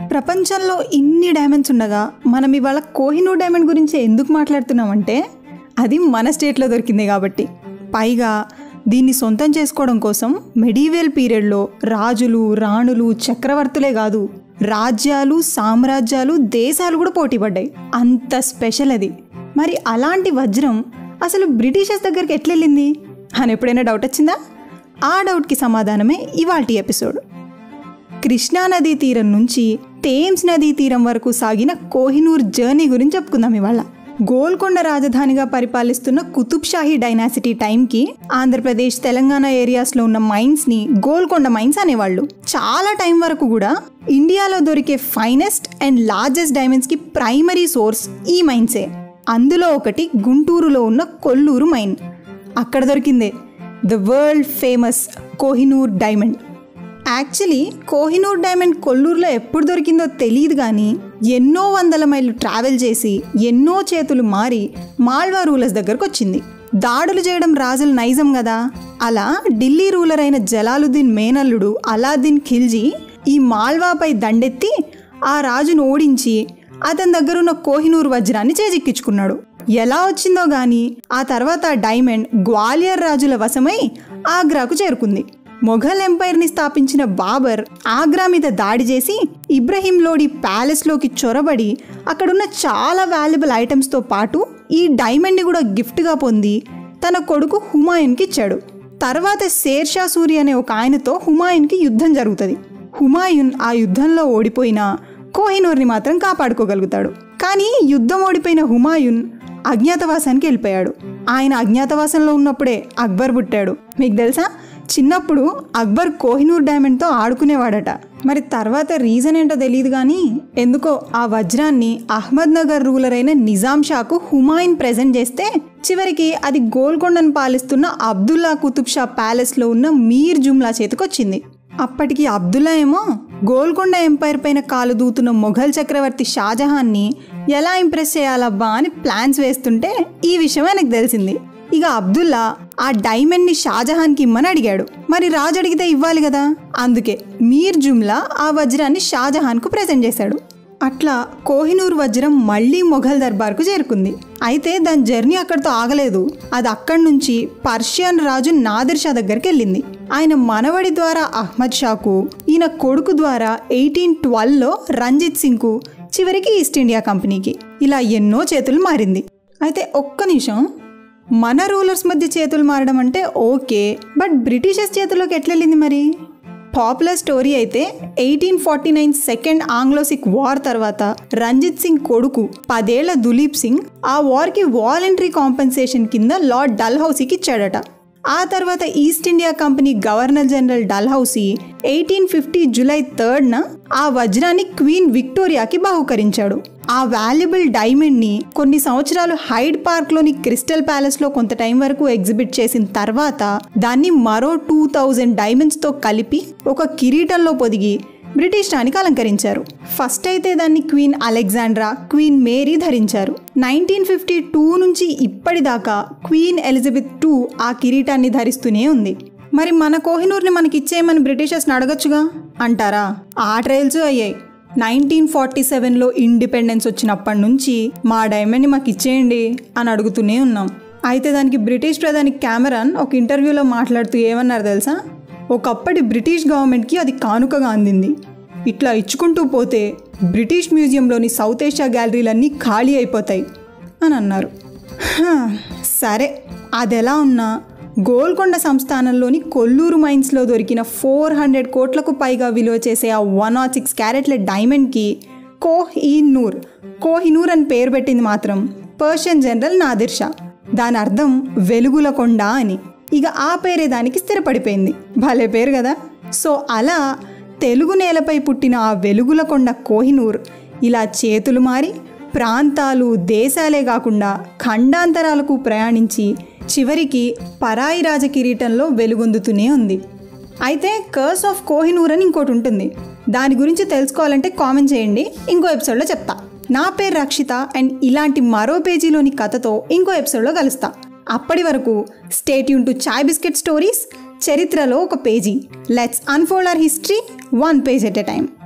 ప్రపంచంలో ఇన్ని డైమండ్స్ ఉండగా మనం ఇవాళ కోహినూర్ డైమండ్ గురించి ఎందుకు మాట్లాడుతున్నామంటే అది మన స్టేట్లో దొరికింది కాబట్టి పైగా దీన్ని సొంతం చేసుకోవడం కోసం మెడీవియల్ పీరియడ్లో రాజులు రాణులు చక్రవర్తులే కాదు రాజ్యాలు సామ్రాజ్యాలు దేశాలు కూడా పోటీ పడ్డాయి అంత స్పెషల్ అది మరి అలాంటి వజ్రం అసలు బ్రిటిషర్స్ దగ్గరికి ఎట్లెళ్ళింది అని ఎప్పుడైనా డౌట్ వచ్చిందా ఆ డౌట్కి సమాధానమే ఇవాల్టి ఎపిసోడ్ కృష్ణా నదీ తీరం నుంచి థేమ్స్ నదీ తీరం వరకు సాగిన కోహినూర్ జర్నీ గురించి చెప్పుకుందాం ఇవాళ గోల్కొండ రాజధానిగా పరిపాలిస్తున్న కుతుబ్ షాహీ డైనాసిటీ టైంకి ఆంధ్రప్రదేశ్ తెలంగాణ ఏరియాస్లో ఉన్న మైన్స్ని గోల్కొండ మైన్స్ అనేవాళ్ళు చాలా టైం వరకు కూడా ఇండియాలో దొరికే ఫైనెస్ట్ అండ్ లార్జెస్ట్ డైమండ్స్కి ప్రైమరీ సోర్స్ ఈ మైన్సే అందులో ఒకటి గుంటూరులో ఉన్న కొల్లూరు మైన్ అక్కడ దొరికిందే the world famous Kohinoor diamond actually Kohinoor diamond కొల్లూరులో ఎప్పుడు దొరికిందో తెలియదు కానీ ఎన్నో వందల మైళ్ళు ట్రావెల్ చేసి ఎన్నో చేతులు మారి మాల్వా రూలర్స్ దగ్గరకు వచ్చింది దాడులు చేయడం రాజుల నైజం కదా అలా ఢిల్లీ రూలర్ అయిన జలాలుద్దీన్ మేనల్లుడు అలాద్దీన్ ఖిల్జీ ఈ మాల్వాపై దండెత్తి ఆ రాజును ఓడించి అతని దగ్గరున్న కోహినూర్ వజ్రాన్ని చేజిక్కించుకున్నాడు ఎలా వచ్చిందో గాని ఆ తర్వాత ఆ డైమండ్ గ్వాలియర్ రాజుల వశమై ఆగ్రాకు చేరుకుంది మొఘల్ ఎంపైర్ని స్థాపించిన బాబర్ ఆగ్రా మీద దాడి చేసి ఇబ్రహీం లోడి ప్యాలెస్లోకి చొరబడి అక్కడున్న చాలా వాల్యుబుల్ ఐటమ్స్తో పాటు ఈ డైమండ్ని కూడా గిఫ్ట్గా పొంది తన కొడుకు హుమాయూన్కి ఇచ్చాడు తర్వాత షేర్షా సూరి అనే ఒక ఆయనతో హుమాయూన్కి యుద్ధం జరుగుతుంది హుమాయూన్ ఆ యుద్ధంలో ఓడిపోయినా కోహినూర్ని మాత్రం కాపాడుకోగలుగుతాడు కానీ యుద్ధం ఓడిపోయిన హుమాయూన్ అజ్ఞాతవాసానికి వెళ్ళిపోయాడు ఆయన అజ్ఞాతవాసంలో ఉన్నప్పుడే అక్బర్ పుట్టాడు మీకు తెలుసా చిన్నప్పుడు అక్బర్ కోహినూర్ డైమండ్తో ఆడుకునేవాడట మరి తర్వాత రీజన్ ఏంటో తెలియదు కానీ ఎందుకో ఆ వజ్రాన్ని అహ్మద్ నగర్ రూలర్ అయిన నిజాం షాకు హుమాయూన్ ప్రెజెంట్ చేస్తే చివరికి అది గోల్కొండను పాలిస్తున్న అబ్దుల్లా కుతుబ్ షా ప్యాలెస్లో ఉన్న మీర్ జుమ్లా చేతికొచ్చింది అప్పటికి అబ్దుల్లా ఏమో గోల్కొండ ఎంపైర్ పైన కాలు దూతున్న మొఘల్ చక్రవర్తి షాజహాన్ని ఎలా ఇంప్రెస్ చేయాలబ్బా అని ప్లాన్స్ వేస్తుంటే ఈ విషయం ఆయనకు తెలిసింది ఇక అబ్దుల్లా ఆ డైమండ్ని షాజహాన్కి ఇమ్మని అడిగాడు మరి రాజు అడిగితే ఇవ్వాలి కదా అందుకే మీర్ జుమ్లా ఆ వజ్రాన్ని షాజహాన్కు ప్రజెంట్ చేశాడు అట్లా కోహినూర్ వజ్రం మళ్ళీ మొఘల్ దర్బార్కు చేరుకుంది అయితే దాని జర్నీ అక్కడితో ఆగలేదు అది అక్కడి నుంచి పర్షియన్ రాజు నాదిర్ షా దగ్గరికి వెళ్ళింది ఆయన మనవడి ద్వారా అహ్మద్ షాకు ఈయన కొడుకు ద్వారా ఎయిటీన్ ట్వెల్వ్లో రంజిత్ సింగ్కు చివరికి ఈస్ట్ ఇండియా కంపెనీకి ఇలా ఎన్నో చేతులు మారింది అయితే ఒక్క నిమిషం మన రూలర్స్ మధ్య చేతులు మారడం అంటే ఓకే బట్ బ్రిటిషర్స్ చేతుల్లోకి ఎట్లెళ్ళింది మరి పాపులర్ స్టోరీ అయితే eighteen forty nine second Anglo Sikh war తర్వాత రంజిత్ సింగ్ కొడుకు పదేళ్ల దులీప్ సింగ్ ఆ వార్కి వాలంటరీ కాంపెన్సేషన్ కింద లార్డ్ డల్హౌసీకి ఇచ్చాడట ఆ తర్వాత East India Company governor general Dalhousie eighteen fifty July థర్డ్న ఆ వజ్రాన్ని క్వీన్ విక్టోరియాకి బహుకరించాడు ఆ వాల్యుబుల్ డైమండ్ని కొన్ని సంవత్సరాలు హైడ్ పార్క్లోని క్రిస్టల్ ప్యాలెస్లో కొంత టైం వరకు ఎగ్జిబిట్ చేసిన తర్వాత దాన్ని మరో టూ థౌజండ్ డైమండ్స్తో కలిపి ఒక కిరీటంలో పొదిగి బ్రిటిష్ రానికి అలంకరించారు ఫస్ట్ అయితే దాన్ని క్వీన్ అలెగ్జాండ్రా క్వీన్ మేరీ ధరించారు నైన్టీన్ ఫిఫ్టీ టూ నుంచి ఇప్పటిదాకా క్వీన్ ఎలిజబెత్ టూ ఆ కిరీటాన్ని ధరిస్తూనే ఉంది మరి మన కోహినూర్ని మనకి ఇచ్చేయమని బ్రిటిషర్స్ని అడగచ్చుగా అంటారా ఆ ట్రయల్స్ అయ్యాయి నైన్టీన్ ఫార్టీ సెవెన్లో ఇండిపెండెన్స్ వచ్చినప్పటి నుంచి మా డైమండ్ని మాకు ఇచ్చేయండి అని అడుగుతూనే ఉన్నాం అయితే దానికి బ్రిటిష్ ప్రధాని కెమెరాన్ ఒక ఇంటర్వ్యూలో మాట్లాడుతూ ఏమన్నారు తెలుసా ఒకప్పటి బ్రిటిష్ గవర్నమెంట్కి అది కానుకగా అందింది ఇట్లా ఇచ్చుకుంటూ పోతే బ్రిటిష్ మ్యూజియంలోని సౌత్ ఏషియా గ్యాలరీలన్నీ ఖాళీ అయిపోతాయి అని అన్నారు హా, సరే అదెలా ఉన్నా గోల్కొండ సంస్థానంలోని కొల్లూరు మైన్స్లో దొరికిన ఫోర్ హండ్రెడ్ కోట్లకు పైగా విలువ చేసే ఆ వన్ నాట్ సిక్స్ క్యారెట్ల డైమండ్కి కోహ్ ఈ నూర్ కోహినూర్ అని పేరు పెట్టింది మాత్రం పర్షియన్ జనరల్ నాదిర్ షా దాని అర్థం వెలుగుల కొండ అని ఇక ఆ పేరే దానికి స్థిరపడిపోయింది భలే పేరు కదా సో అలా తెలుగు నేలపై పుట్టిన ఆ వెలుగుల కొండ కోహినూర్ ఇలా చేతులు మారి ప్రాంతాలు దేశాలే కాకుండా ఖండాంతరాలకు ప్రయాణించి చివరికి పరాయి రాజ కిరీటంలో వెలుగొందుతూనే ఉంది అయితే కర్స్ ఆఫ్ కోహినూర్ అని ఇంకోటి ఉంటుంది దాని గురించి తెలుసుకోవాలంటే కామెంట్ చేయండి ఇంకో ఎపిసోడ్లో చెప్తా నా పేరు రక్షిత అండ్ ఇలాంటి మరో పేజీలోని కథతో ఇంకో ఎపిసోడ్లో కలుస్తా అప్పటి వరకు స్టేట్ యూన్ టు చాయ్ బిస్కెట్ స్టోరీస్ చరిత్రలో ఒక పేజీ let's unfold our history one page at a time